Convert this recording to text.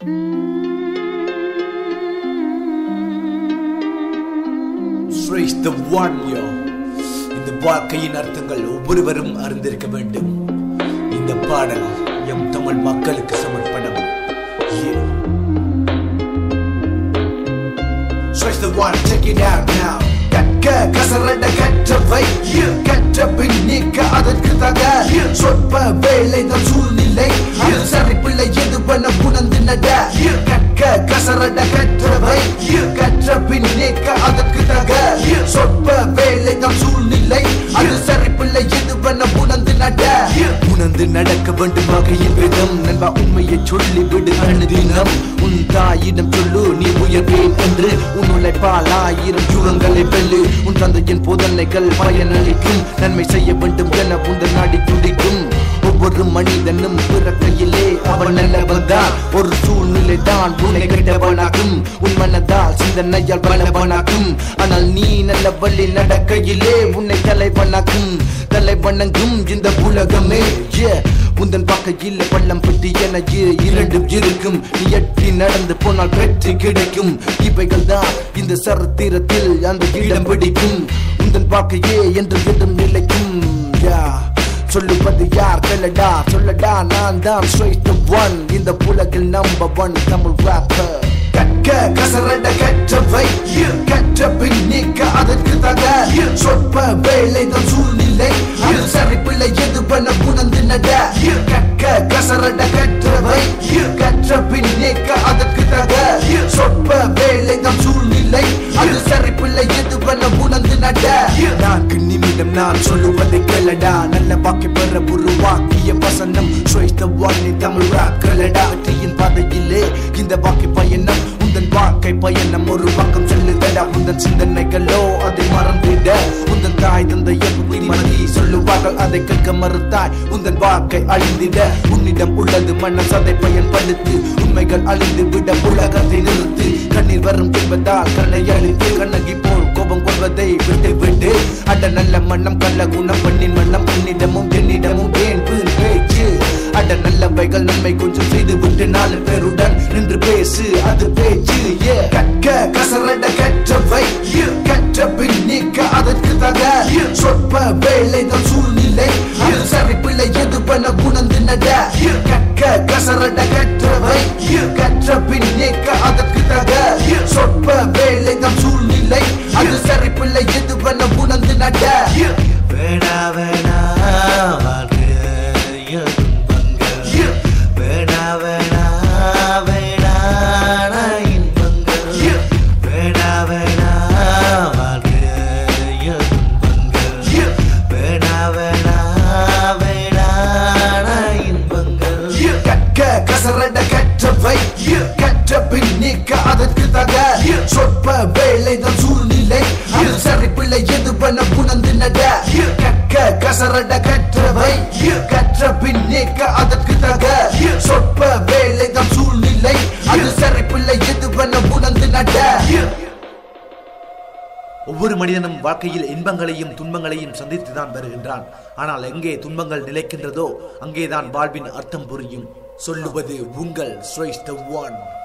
Praise the one yo இந்த வாழ்க்கையின் அர்த்தங்கள் ஒவ்வொருவரும் அறிந்திருக்க வேண்டும் இந்த பாடல் எம் தமிழ் மக்களுக்கு சமர்ப்பணம் Yeah. Praise the one check it out now கற்க கசரட கற்றவை கற்ற பின் நீக்க அதற்கு தக சொற்ப வேலை தான் சூழ்நிலை அது சரி பிள்ளை எது பண்ண உணர்ந்து நட கற்க கசரட கற்றவை கற்ற பின் நீக்க அதற்கு தக சொற்ப வேலை தான் சூழ்நிலை அது சரி பிள்ளை எது பண்ண உணர்ந்து நட உணர்ந்து நடக்க வேண்டும் வகையின் விதம் நண்பா உண்மையை சொல்லி விடு அனுதினம் உன் தாயிடம் சொல்லு நீ உயர்வேன் என்று உன் உழைப்பால் ஆயிரம் யுகங்களை வெல்லு உன் தந்தையின் போதனைகள் பயனளிக்கும் நன்மை செய்ய வேண்டும் என உந்தன் நாடி துடிக்கும் ஒவ்வொரு மனிதனும் பிறக்கையிலே அவன் நல்லவன் தான் ஒரு சூழ்நிலை தான் உன்னை கெட்டவனாக்கும் உன் மனதால் சிந்தனையால் பலவனாக்கும் ஆனால் நீ நல்ல வழி நடக்கையிலே உன்னை தலைவனாக்கும் தலைவணங்கும் இந்த உலகமே yeah. உந்தன் பக்கையில் பள்ளம் பெட்டி என இரு- இரண்டும் இருக்கும் நீ எட்டி நடந்து போனால் வெற்றி கிடைக்கும் இவைகள் தான் இந்த சரித்திரத்தில் அந்த இடம் பிடிக்கும் உந்தன் வாழ்க்கையே என்று என்றும் நிலைக்கும் Yeah. சொல்லுவது யார் சொல்லடா சொல்லடா நான் தான் straight the one இந்த உலகில் நம்பர் ஒன் தமிழ் rapper கற்க கசரட கற்றவை கற்ற பின் நீக்க அதற்கு தக சொற்ப வேலை தான் சூழ்நிலை அது சரி பிள்ளை எது பண்ண உணர்ந்து நட கற்க கசரட கற்றவை கற்ற பின் நீக்க அதற்கு தக சொற்ப வேலை தான் சூழ்நிலை அது சரி பிள்ளை எது பண்ண உணர்ந்து நட நான்கு நிமிடம் நான் சொல்லுவதை கேளடா நல்ல வாக்கை பெற உருவாக்கிய வசனம் சுவைத்த வாணி தமிழ் ராக்களடா வெற்றியின் பாதையிலே இந்த வாக்கை பயணம் உந்தன் வாழ்க்கை பயணம் ஒரு பக்கம் செல்லுதடா உந்தன் சிந்தனைகளோ அதை மறந்திட உந்தன் தாய் தந்தை மதி சொல்லுவார்கள் அதை கேட்க மறுத்தாய் உந்தன் வாழ்க்கை அழிந்திட உன்னிடம் உள்ளது மன்னம் சதை பயன்படுத்து உண்மைகள் அழிந்து விட உலகத்தை நிறுத்து கண்ணீர் வரும் என்பதால் கண்ணை அழித்து கண்ணகி போல் கோபம் கொள்வதை விட்டு விட்டு அட நல்ல மன்னம் கள்ள குணம் பண்ணின் மன்னம் உன்னிடமும் என்னிடமும் ஏன் வீண் பேச்சு அட நல்லவைகள் நன்மை கொஞ்சம் செய்து விட்டு நாலு பேருடன் நின்று பேசு அது பேச்சு yeah. கற்க கசரட கற்றவை கற்ற பின் நீக்க அதற்கு தக சொற்ப வேலை தான் சூழ்நிலை அது சரி பிள்ளை எது பண்ண உணர்ந்து நட கற்க கசரட கற்றவை கற்ற பின் நீக்க அதற்கு தக சொற்ப வேலை தான் சூழ்நிலை அது சரி பிள்ளை எது பண்ண உணர்ந்து நட வேணா வேணா வாழ்க்கைய துன்பங்கள் வேணா வேணா வேணான இன்பங்கள் வேணா வேணா வாழ்க்கைய துன்பங்கள் வேணா வேணா வேணான இன்பங்கள் கற்க கசரட கற்றவை கற்ற பின் நீக்க அதற்கு தக சொற்ப வேலை தான் சூழ்நிலை அது சரி பிள்ளை எது பண்ண உணர்ந்து நட கற்க கசரட கற்றவை கற்ற பின் நீக்க அதற்கு தக சொற்ப வேலை தான் சூழ்நிலை அது சரி பிள்ளை எது பண்ண உணர்ந்து நட ஒவ்வொரு மனிதனும் வாழ்க்கையில் இன்பங்களையும் துன்பங்களையும் சந்தித்துதான் வருகின்றான் ஆனால் எங்கே துன்பங்கள் நிலைக்கின்றதோ அங்கேதான் வாழ்வின் அர்த்தம் புரியும் சொல்லுவது உங்கள் ஸ்ரேஷ்ட ஒன்